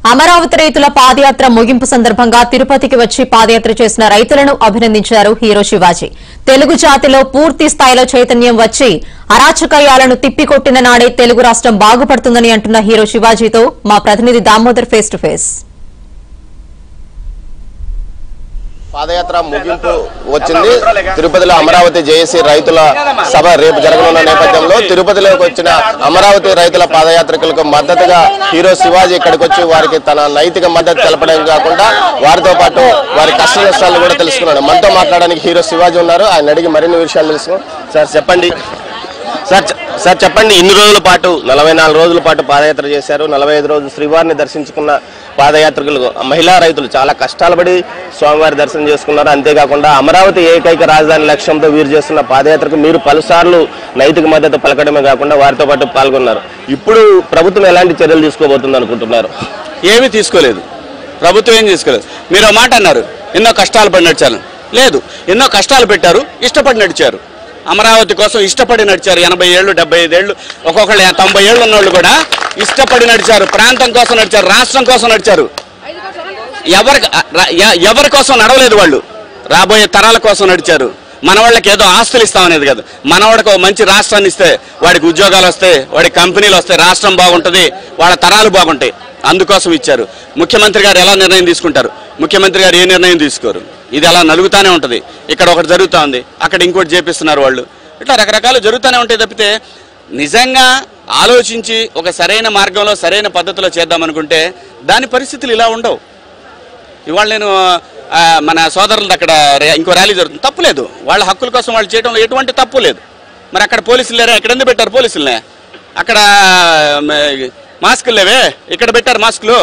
అమరావతి రైతుల పాదయాత్ర ముగింపు సందర్భంగా తిరుపతికి వచ్చి పాదయాత్ర చేసిన రైతులను అభినందించారు హీరో శివాజీ తెలుగు జాతిలో పూర్తి స్థాయిలో చైతన్యం వచ్చి అరాచకయాలను తిప్పికొట్టిన నాడే తెలుగు రాష్ట్రం బాగుపడుతుందని అంటున్న హీరో శివాజీతో మా ప్రతినిధి Damodar face to face padayatra ముగింపు వచ్చింది తిరుపతిలో అమరావతి జేఏసీ రైతుల సభ రేపు జరగనున్న నేపథ్యంలో తిరుపతిలోకి వచ్చిన అమరావతి రైతుల పాదయాత్రికులకు మద్దతుగా హీరో శివాజీ ఇక్కడికి వచ్చి వారికి తన నైతిక మద్దతు తెలపడం కాకుండా వారితో పాటు వారి కష్ట నష్టాలు కూడా తెలుసుకున్నాడు మనతో మాట్లాడడానికి హీరో శివాజీ ఉన్నారు ఆయన అడిగి మరిన్ని విషయాలు తెలుసుకున్నాం సార్ చెప్పండి సార్ చె- సార్ చెప్పండి ఇన్ని రోజుల పాటు నలభై నాలుగు రోజుల పాటు పాదయాత్ర చేశారు నలభై ఐదు రోజులు శ్రీవారిని దర్శించుకున్న పాదయాత్రికులు మహిళా రైతులు చాలా కష్టాలు పడి స్వామివారి దర్శనం చేసుకున్నారు అంతేకాకుండా అమరావతి ఏకైక రాజధాని లక్ష్యంతో వీరు చేస్తున్న పాదయాత్రకు మీరు పలుసార్లు నైతిక మద్దతు పలకడమే కాకుండా వారితో పాటు పాల్గొన్నారు ఇప్పుడు ప్రభుత్వం ఎలాంటి చర్యలు తీసుకోబోతుంది అనుకుంటున్నారు ఏమీ తీసుకోలేదు ప్రభుత్వం ఏం తీసుకోలేదు మీరు ఒక మాట అన్నారు ఎన్నో కష్టాలు పడి నడిచారు లేదు ఎన్నో కష్టాలు పెట్టారు ఇష్టపడి నడిచారు అమరావతి కోసం ఇష్టపడి నడిచారు ఎనభై ఏళ్ళు డెబ్బై ఐదేళ్ళు ఒక్కొక్కళ్ళు తొంభై ఏళ్ళు ఉన్నోళ్ళు కూడా ఇష్టపడి నడిచారు ప్రాంతం కోసం నడిచారు రాష్ట్రం కోసం నడిచారు ఎవరి ర- ఎ- ఎవరి కోసం నడవలేదు వాళ్ళు రాబోయే తరాల కోసం నడిచారు మన వాళ్ళకి ఏదో ఆస్తులు ఇస్తామనేది కాదు మనవాడికి ఒక మంచి రాష్ట్రాన్ని ఇస్తే వాడికి ఉద్యోగాలు వస్తాయి వాడికి కంపెనీలు వస్తాయి రాష్ట్రం బాగుంటుంది వాళ్ళ తరాలు బాగుంటాయి అందుకోసం ఇచ్చారు ముఖ్యమంత్రి గారు ఎలా నిర్ణయం తీసుకుంటారు ముఖ్యమంత్రి గారు ఏ నిర్ణయం తీసుకోరు ఇది అలా నలుగుతానే ఉంటుంది ఇక్కడ ఒకటి జరుగుతూ ఉంది అక్కడ ఇంకోటి చేపిస్తున్నారు వాళ్ళు ఇట్లా రకరకాలు జరుగుతూనే ఉంటాయి తప్పితే నిజంగా ఆలోచించి ఒక సరైన మార్గంలో సరైన పద్ధతిలో చేద్దామనుకుంటే దాని పరిస్థితులు ఇలా ఉండవు ఇవాళ నేను ఆ, మన సోదరులది అక్కడ రే- ఇంకో ర్యాలీ జరుగుతుంది తప్పు లేదు వాళ్ళ హక్కుల కోసం వాళ్ళు చేయడంలో ఎటువంటి తప్పు లేదు మరి అక్కడ పోలీసులు లేరా ఎక్కడ ఎందుకు పెట్టారు పోలీసులనే అక్కడ మ, మాస్కులు లేవే ఇక్కడ పెట్టారు మాస్కులు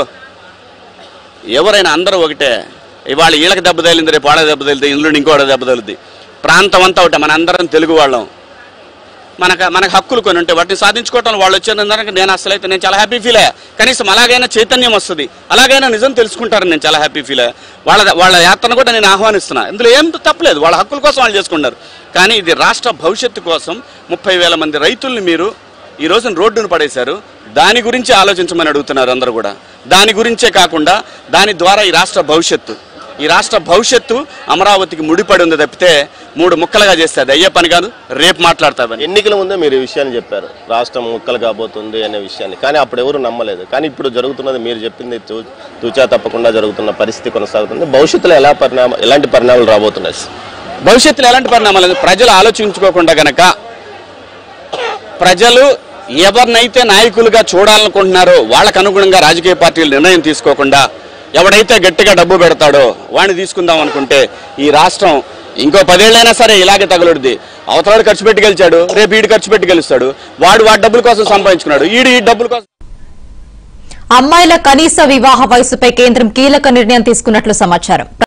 ఎవరైనా అందరూ ఒకటే ఇవాళ వీళ్ళకి దెబ్బ తగిలింది రేపు వాళ్ళకి దెబ్బ తగిలింది ఇందులో ఇంకోటి దెబ్బ తగులుద్ది ప్రాంతం అంతా ఒకటే మన అందరం తెలుగు వాళ్ళం మనకు మనకు హక్కులు కొన్ని ఉంటాయి వాటిని సాధించుకోవటం వాళ్ళు వచ్చినందుకు నేను అసలు అయితే నేను చాలా హ్యాపీ ఫీల్ అయ్యా కనీసం అలాగైనా చైతన్యం వస్తుంది అలాగైనా నిజం తెలుసుకుంటారని నేను చాలా హ్యాపీ ఫీల్ అయ్యా వాళ్ళ వాళ్ళ యాత్రను కూడా నేను ఆహ్వానిస్తున్నా ఇందులో ఏం తప్పలేదు వాళ్ళ హక్కుల కోసం వాళ్ళు చేసుకుంటారు కానీ ఇది రాష్ట్ర భవిష్యత్తు కోసం ముప్పై వేల మంది రైతుల్ని మీరు ఈ రోజున రోడ్డును పడేశారు దాని గురించి ఆలోచించమని అడుగుతున్నారు అందరూ కూడా దాని గురించే కాకుండా దాని ద్వారా ఈ రాష్ట్ర భవిష్యత్తు ఈ రాష్ట్ర భవిష్యత్తు అమరావతికి ముడిపడి ఉంది తప్పితే మూడు ముక్కలుగా చేస్తే అది అయ్యే పని కాదు రేపు మాట్లాడతామని ఎన్నికల ముందే మీరు ఈ విషయాన్ని చెప్పారు రాష్ట్రం ముక్కలు కాబోతుంది అనే విషయాన్ని కానీ అప్పుడు ఎవరు నమ్మలేదు కానీ ఇప్పుడు జరుగుతున్నది మీరు చెప్పింది తూ- తూచా తప్పకుండా జరుగుతున్న పరిస్థితి కొనసాగుతుంది భవిష్యత్తులో ఎలా పరిణామం ఎలాంటి పరిణామాలు రాబోతున్నాయి భవిష్యత్తులో ఎలాంటి పరిణామాలు లేదు. ప్రజలు ఆలోచించుకోకుండా గనక ప్రజలు ఎవరినైతే నాయకులుగా చూడాలనుకుంటున్నారో వాళ్ళకు అనుగుణంగా రాజకీయ పార్టీలు నిర్ణయం తీసుకోకుండా ఎవడైతే గట్టిగా డబ్బు పెడతాడో వాడిని తీసుకుందాం అనుకుంటే ఈ రాష్ట్రం ఇంకో పదేళ్ళైనా సరే ఇలాగే తగులుద్ది అవతలాడు ఖర్చు పెట్టి గెలిచాడు రేపు ఈడు ఖర్చు పెట్టి గెలుస్తాడు వాడు వాడి డబ్బుల కోసం సంపాదించుకున్నాడు ఈడు ఈ డబ్బుల కోసం అమ్మాయిల కనీస వివాహ వయసుపై కేంద్రం కీలక నిర్ణయం తీసుకున్నట్లు సమాచారం